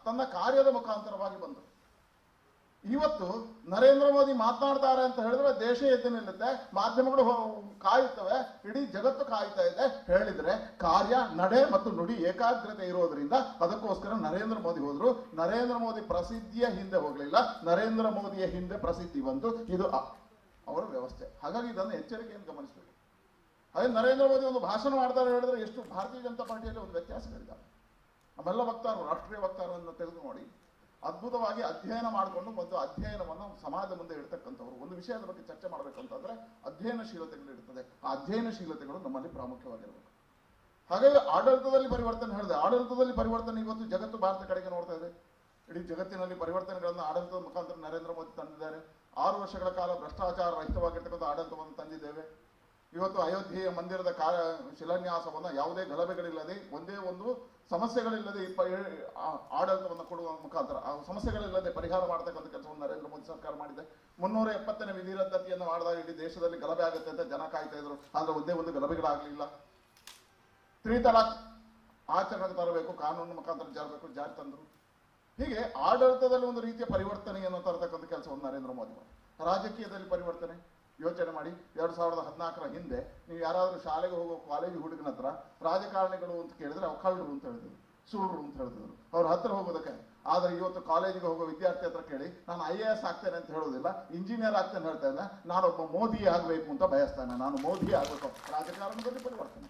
ತನ್ನ ಕಾರ್ಯದ ಮುಖಾಂತರವಾಗಿ ಬಂದರು ಇವತ್ತು ನರೇಂದ್ರ ಮೋದಿ ಮಾತನಾಡ್ತಾರೆ ಅಂತ ಹೇಳಿದ್ರೆ ದೇಶ ಎದ್ದು ನಿಲ್ಲುತ್ತೆ ಮಾಧ್ಯಮಗಳು ಹೋ- ಕಾಯುತ್ತವೆ ಇಡೀ ಜಗತ್ತು ಕಾಯ್ತಾ ಇದೆ ಹೇಳಿದ್ರೆ ಕಾರ್ಯ ನಡೆ ಮತ್ತು ನುಡಿ ಏಕಾಗ್ರತೆ ಇರೋದ್ರಿಂದ ಅದಕ್ಕೋಸ್ಕರ ನರೇಂದ್ರ ಮೋದಿ ಹೋದ್ರು ನರೇಂದ್ರ ಮೋದಿ ಪ್ರಸಿದ್ಧಿಯ ಹಿಂದೆ ಹೋಗಲಿಲ್ಲ ನರೇಂದ್ರ ಮೋದಿಯ ಹಿಂದೆ ಪ್ರಸಿದ್ಧಿ ಬಂತು ಇದು ಅ- ಅವರ ವ್ಯವಸ್ಥೆ ಹಾಗಾಗಿ ಇದನ್ನು ಎಚ್ಚರಿಕೆಯನ್ನು ಗಮನಿಸಬೇಕು ಅದೇ ನರೇಂದ್ರ ಮೋದಿ ಒಂದು ಭಾಷಣ ಮಾಡ್ತಾರೆ ಹೇಳಿದ್ರೆ ಎಷ್ಟು ಭಾರತೀಯ ಜನತಾ ಪಾರ್ಟಿಯಲ್ಲಿ ಒಂದು ವ್ಯತ್ಯಾಸಗಳಿದ್ದಾವೆ ನಮ್ಮೆಲ್ಲ ವಕ್ತಾರರು ರಾಷ್ಟ್ರೀಯ ವಕ್ತಾರರನ್ನು ತೆಗೆದು ನೋಡಿ ಅದ್ಭುತವಾಗಿ ಅಧ್ಯಯನ ಮಾಡಿಕೊಂಡು ಮತ್ತು ಅಧ್ಯಯನವನ್ನು ಸಮಾಜದ ಮುಂದೆ ಇಡ್ತಕ್ಕಂಥವ್ರು ಒಂದು ವಿಷಯದ ಬಗ್ಗೆ ಚರ್ಚೆ ಮಾಡಬೇಕಂತಂದ್ರೆ ಅಧ್ಯಯನಶೀಲತೆಗಳು ಇರ್ತದೆ ಆ ಅಧ್ಯಯನಶೀಲತೆಗಳು ನಮ್ಮಲ್ಲಿ ಪ್ರಾಮುಖ್ಯವಾಗಿರಬೇಕು ಹಾಗಾಗಿ ಆಡಳಿತದಲ್ಲಿ ಪರಿವರ್ತನೆ ಹೇಳಿದೆ ಆಡಳಿತದಲ್ಲಿ ಪರಿವರ್ತನೆ ಇವತ್ತು ಜಗತ್ತು ಭಾರತ ಕಡೆಗೆ ನೋಡ್ತಾ ಇದೆ ಇಡೀ ಜಗತ್ತಿನಲ್ಲಿ ಪರಿವರ್ತನೆಗಳನ್ನು ಆಡಳಿತದ ಮುಖಾಂತರ ನರೇಂದ್ರ ಮೋದಿ ತಂದಿದ್ದಾರೆ ಆರು ವರ್ಷಗಳ ಕಾಲ ಭ್ರಷ್ಟಾಚಾರ ರಹಿತವಾಗಿರ್ತಕ್ಕಂಥ ಆಡಳಿತವನ್ನು ತಂದಿದ್ದೇವೆ ಇವತ್ತು ಅಯೋಧ್ಯೆಯ ಮಂದಿರದ ಕಾರ್ಯ ಶಿಲಾನ್ಯಾಸವನ್ನು ಯಾವುದೇ ಗಲಭೆಗಳಿಲ್ಲದೆ ಒಂದೇ ಒಂದು ಸಮಸ್ಯೆಗಳಿಲ್ಲದೆ ಈ ಪ- ಆ- ಆಡಳಿತವನ್ನು ಕೊಡುವ ಮುಖಾಂತರ ಆ ಸಮಸ್ಯೆಗಳಿಲ್ಲದೆ ಪರಿಹಾರ ಮಾಡತಕ್ಕಂಥ ಕೆಲಸವನ್ನು ನರೇಂದ್ರ ಮೋದಿ ಸರ್ಕಾರ ಮಾಡಿದೆ ಮುನ್ನೂರ ಎಪ್ಪತ್ತನೇ ವಿಧಿ ರದ್ದತಿಯನ್ನು ಮಾಡಿದಾಗ ಇಡೀ ದೇಶದಲ್ಲಿ ಗಲಭೆ ಆಗುತ್ತೆ ಅಂತ ಜನ ಕಾಯ್ತಾ ಇದ್ರು ಆದ್ರೆ ಒಂದೇ ಒಂದು ಗಲಭೆಗಳಾಗಲಿಲ್ಲ ತ್ರಿ ತಲಾಕ್ ಆಚರಣೆಗೆ ತರಬೇಕು ಕಾನೂನು ಮುಖಾಂತರ ಜಾರಬೇಕು ಜಾರಿ ತಂದರು ಹೀಗೆ ಆಡಳಿತದಲ್ಲಿ ಒಂದು ರೀತಿಯ ಪರಿವರ್ತನೆಯನ್ನು ತರತಕ್ಕಂಥ ಕೆಲಸವನ್ನು ನರೇಂದ್ರ ಮೋದಿ ಮಾಡಿ ರಾಜಕೀಯದಲ್ಲಿ ಪರಿವರ್ತನೆ ಯೋಚನೆ ಮಾಡಿ ಎರಡು ಸಾವಿರದ ಹದಿನಾಲ್ಕರ ಹಿಂದೆ ನೀವು ಯಾರಾದರೂ ಶಾಲೆಗೆ ಹೋಗೋ ಕಾಲೇಜು ಹುಡುಗನ ಹತ್ರ ರಾಜಕಾರಣಿಗಳು ಅಂತ ಕೇಳಿದ್ರೆ ಅವು ಕಳ್ಳರು ಅಂತ ಹೇಳಿದ್ರು ಸುಳ್ಳು ಅಂತ ಹೇಳ್ತಿದ್ರು ಅವ್ರ ಹತ್ರ ಹೋಗೋದಕ್ಕೆ ಆದ್ರೆ ಇವತ್ತು ಕಾಲೇಜಿಗೆ ಹೋಗೋ ವಿದ್ಯಾರ್ಥಿ ಹತ್ರ ಕೇಳಿ ನಾನು ಐ ಎ ಎಸ್ ಆಗ್ತೇನೆ ಅಂತ ಹೇಳೋದಿಲ್ಲ ಇಂಜಿನಿಯರ್ ಆಗ್ತೇನೆ ಹೇಳ್ತಾ ಇದ್ದ ನಾನೊಬ್ಬ ಮೋದಿ ಆಗಬೇಕು ಅಂತ ಬಯಸ್ತಾನೆ ನಾನು ಮೋದಿ ಆಗಬೇಕು ರಾಜಕಾರಣದಲ್ಲಿ ಪರಿವರ್ತನೆ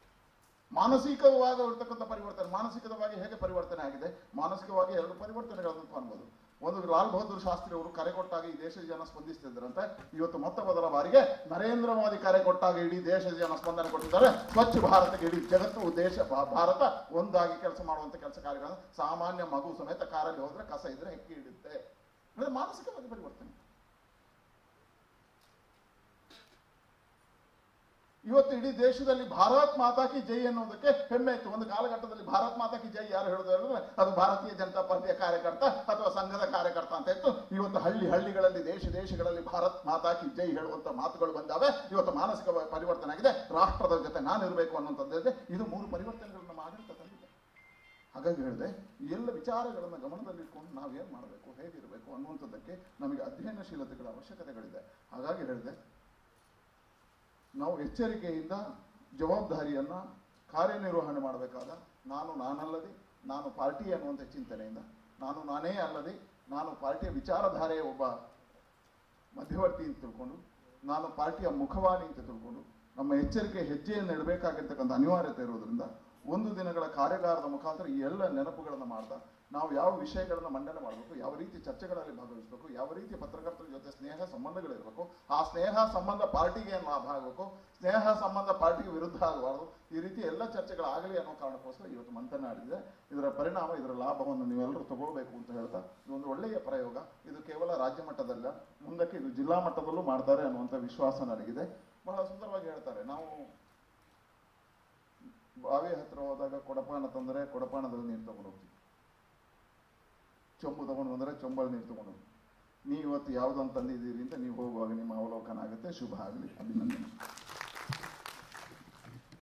ಮಾನಸಿಕವಾಗಿ ಇರ್ತಕ್ಕಂಥ ಪರಿವರ್ತನೆ ಮಾನಸಿಕವಾಗಿ ಹೇಗೆ ಪರಿವರ್ತನೆ ಆಗಿದೆ ಮಾನಸಿಕವಾಗಿ ಎರಡು ಪರಿವರ್ತನೆಗಳನ್ನು ಕಾಣ್ಬೋದು ಒಂದು ಲಾಲ್ ಬಹದ್ದೂರ್ ಶಾಸ್ತ್ರಿ ಅವರು ಕರೆ ಕೊಟ್ಟಾಗ ಈ ದೇಶದ ಜನ ಸ್ಪಂದಿಸ್ತಿದ್ದರಂತೆ ಇವತ್ತು ಮೊತ್ತ ಮೊದಲ ಬಾರಿಗೆ ನರೇಂದ್ರ ಮೋದಿ ಕರೆ ಕೊಟ್ಟಾಗ ಇಡೀ ದೇಶದ ಜನ ಸ್ಪಂದನೆ ಕೊಟ್ಟಿದ್ದಾರೆ ಸ್ವಚ್ಛ ಭಾರತಕ್ಕೆ ಇಡೀ ಜಗತ್ತು ದೇಶ ಭಾ- ಭಾರತ ಒಂದಾಗಿ ಕೆಲಸ ಮಾಡುವಂತ ಕೆಲಸ ಕಾರ್ಯಗಳನ್ನು ಸಾಮಾನ್ಯ ಮಗು ಸಮೇತ ಕಾರಲ್ಲಿ ಹೋದ್ರೆ ಕಸ ಇದ್ರೆ ಹೆಕ್ಕಿ ಇಡುತ್ತೆ ಅಂದ್ರೆ ಮಾನಸಿಕವಾಗಿ ಪರಿವರ್ತನೆ ಇವತ್ತು ಇಡೀ ದೇಶದಲ್ಲಿ ಭಾರತ್ ಮಾತಾ ಕಿ ಜೈ ಅನ್ನೋದಕ್ಕೆ ಹೆಮ್ಮೆ ಇತ್ತು ಒಂದು ಕಾಲಘಟ್ಟದಲ್ಲಿ ಭಾರತ್ ಮಾತಾ ಕಿ ಜೈ ಯಾರು ಹೇಳೋದು ಹೇಳಿದ್ರೆ ಅದು ಭಾರತೀಯ ಜನತಾ ಪಾರ್ಟಿಯ ಕಾರ್ಯಕರ್ತ ಅಥವಾ ಸಂಘದ ಕಾರ್ಯಕರ್ತ ಅಂತ ಇತ್ತು ಇವತ್ತು ಹಳ್ಳಿ ಹಳ್ಳಿಗಳಲ್ಲಿ ದೇಶ ದೇಶಗಳಲ್ಲಿ ಭಾರತ್ ಮಾತಾ ಕಿ ಜೈ ಹೇಳುವಂತ ಮಾತುಗಳು ಬಂದಾವೆ ಇವತ್ತು ಮಾನಸಿಕ ಪರಿವರ್ತನೆ ಆಗಿದೆ ರಾಷ್ಟ್ರದ ಜೊತೆ ನಾನು ಇರಬೇಕು ಅನ್ನುವಂಥದ್ದಿದೆ ಇದು ಮೂರು ಪರಿವರ್ತನೆಗಳು ನಮ್ಮ ಆಡಳಿತ ತಂದಿದೆ ಹಾಗಾಗಿ ಹೇಳಿದೆ ಈ ಎಲ್ಲ ವಿಚಾರಗಳನ್ನು ಗಮನದಲ್ಲಿಟ್ಕೊಂಡು ನಾವೇನು ಮಾಡಬೇಕು ಹೇಗಿರಬೇಕು ಅನ್ನುವಂಥದ್ದಕ್ಕೆ ನಮಗೆ ಅಧ್ಯಯನಶೀಲತೆಗಳ ಅವಶ್ಯಕತೆಗಳಿದೆ ಹಾಗಾಗಿ ಹೇಳಿದೆ ನಾವು ಎಚ್ಚರಿಕೆಯಿಂದ ಜವಾಬ್ದಾರಿಯನ್ನ ಕಾರ್ಯನಿರ್ವಹಣೆ ಮಾಡಬೇಕಾದ ನಾನು ನಾನಲ್ಲದೆ ನಾನು ಪಾರ್ಟಿ ಅನ್ನುವಂಥ ಚಿಂತನೆಯಿಂದ ನಾನು ನಾನೇ ಅಲ್ಲದೆ ನಾನು ಪಾರ್ಟಿಯ ವಿಚಾರಧಾರೆಯ ಒಬ್ಬ ಮಧ್ಯವರ್ತಿ ಅಂತ ತಿಳ್ಕೊಂಡು ನಾನು ಪಾರ್ಟಿಯ ಮುಖವಾಣಿ ಅಂತ ತಿಳ್ಕೊಂಡು ನಮ್ಮ ಎಚ್ಚರಿಕೆ ಹೆಜ್ಜೆಯನ್ನು ಇಡಬೇಕಾಗಿರ್ತಕ್ಕಂಥ ಅನಿವಾರ್ಯತೆ ಇರೋದ್ರಿಂದ ಒಂದು ದಿನಗಳ ಕಾರ್ಯಾಗಾರದ ಮುಖಾಂತರ ಈ ಎಲ್ಲ ನೆನಪುಗಳನ್ನು ಮಾಡ್ತಾ ನಾವು ಯಾವ ವಿಷಯಗಳನ್ನು ಮಂಡನೆ ಮಾಡಬೇಕು ಯಾವ ರೀತಿ ಚರ್ಚೆಗಳಲ್ಲಿ ಭಾಗವಹಿಸಬೇಕು ಯಾವ ರೀತಿ ಪತ್ರಕರ್ತರ ಜೊತೆ ಸ್ನೇಹ ಸಂಬಂಧಗಳಿರಬೇಕು ಆ ಸ್ನೇಹ ಸಂಬಂಧ ಪಾರ್ಟಿಗೆ ಏನು ಲಾಭ ಆಗಬೇಕು ಸ್ನೇಹ ಸಂಬಂಧ ಪಾರ್ಟಿಗೆ ವಿರುದ್ಧ ಆಗಬಾರ್ದು ಈ ರೀತಿ ಎಲ್ಲ ಚರ್ಚೆಗಳಾಗಲಿ ಅನ್ನೋ ಕಾರಣಕ್ಕೋಸ್ಕರ ಇವತ್ತು ಮಂಥನ ಆಡಿದೆ ಇದರ ಪರಿಣಾಮ ಇದರ ಲಾಭವನ್ನು ನೀವೆಲ್ಲರೂ ತಗೊಳ್ಬೇಕು ಅಂತ ಹೇಳ್ತಾ ಇದೊಂದು ಒಳ್ಳೆಯ ಪ್ರಯೋಗ ಇದು ಕೇವಲ ರಾಜ್ಯ ಮಟ್ಟದಲ್ಲ ಮುಂದಕ್ಕೆ ಇದು ಜಿಲ್ಲಾ ಮಟ್ಟದಲ್ಲೂ ಮಾಡ್ತಾರೆ ಅನ್ನುವಂಥ ವಿಶ್ವಾಸ ನನಗಿದೆ ಬಹಳ ಸುಂದರವಾಗಿ ಹೇಳ್ತಾರೆ ನಾವು ಬಾವಿ ಹತ್ರ ಹೋದಾಗ ಕೊಡಪಾನ ತಂದರೆ ಕೊಡಪಾನದಲ್ಲಿ ನೀರು ತಗೊಂಡು ಹೋಗ್ತೀವಿ ಚೊಂಬು ತಗೊಂಡು ಬಂದರೆ ಚೊಂಬಲ್ಲಿ ನೀರು ತಗೊಂಡು ಹೋಗ್ತೀವಿ ನೀವು ಇವತ್ತು ಯಾವುದನ್ನು ತಂದಿದ್ದೀರಿ ಅಂತ ನೀವು ಹೋಗುವಾಗ ನಿಮ್ಮ ಅವಲೋಕನ ಆಗುತ್ತೆ ಶುಭ ಆಗಲಿ ಅಭಿನಂದನೆ